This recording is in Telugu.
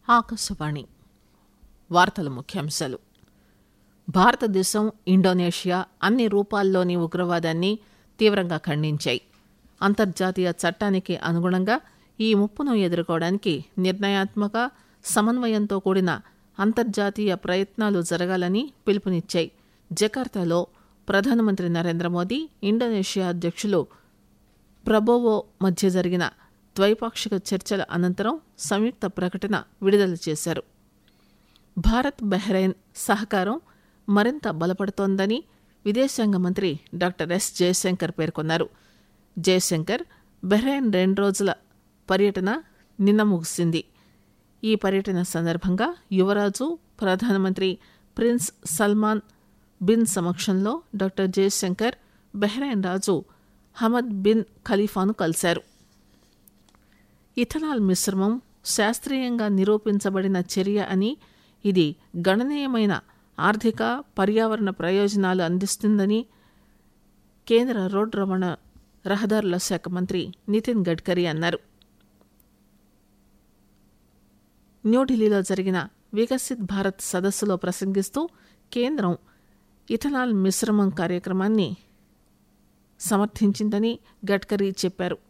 ఆకాశవాణి వార్తల ముఖ్యాంశాలు భారతదేశం ఇండోనేషియా అన్ని రూపాల్లోని ఉగ్రవాదాన్ని తీవ్రంగా ఖండించాయి అంతర్జాతీయ చట్టానికి అనుగుణంగా ఈ ముప్పును ఎదుర్కోవడానికి నిర్ణయాత్మక సమన్వయంతో కూడిన అంతర్జాతీయ ప్రయత్నాలు జరగాలని పిలుపునిచ్చాయి జకార్తాలో ప్రధానమంత్రి నరేంద్ర మోదీ ఇండోనేషియా అధ్యక్షులు ప్రబోవో మధ్య జరిగిన ద్వైపాక్షిక చర్చల అనంతరం సంయుక్త ప్రకటన విడుదల చేశారు భారత్ బహ్రెయిన్ సహకారం మరింత బలపడుతోందని విదేశాంగ మంత్రి డాక్టర్ ఎస్ జయశంకర్ పేర్కొన్నారు జయశంకర్ బహ్రెయిన్ రెండు రోజుల పర్యటన నిన్న ముగిసింది ఈ పర్యటన సందర్భంగా యువరాజు ప్రధానమంత్రి ప్రిన్స్ సల్మాన్ బిన్ సమక్షంలో డాక్టర్ జయశంకర్ బహ్రెయిన్ రాజు హమద్ బిన్ ఖలీఫాను కలిశారు ఇథనాల్ మిశ్రమం శాస్త్రీయంగా నిరూపించబడిన చర్య అని ఇది గణనీయమైన ఆర్థిక పర్యావరణ ప్రయోజనాలు అందిస్తుందని కేంద్ర రోడ్డు రవాణా రహదారుల శాఖ మంత్రి నితిన్ గడ్కరీ అన్నారు న్యూఢిల్లీలో జరిగిన వికసిత్ భారత్ సదస్సులో ప్రసంగిస్తూ కేంద్రం ఇథనాల్ మిశ్రమం కార్యక్రమాన్ని సమర్థించిందని గడ్కరీ చెప్పారు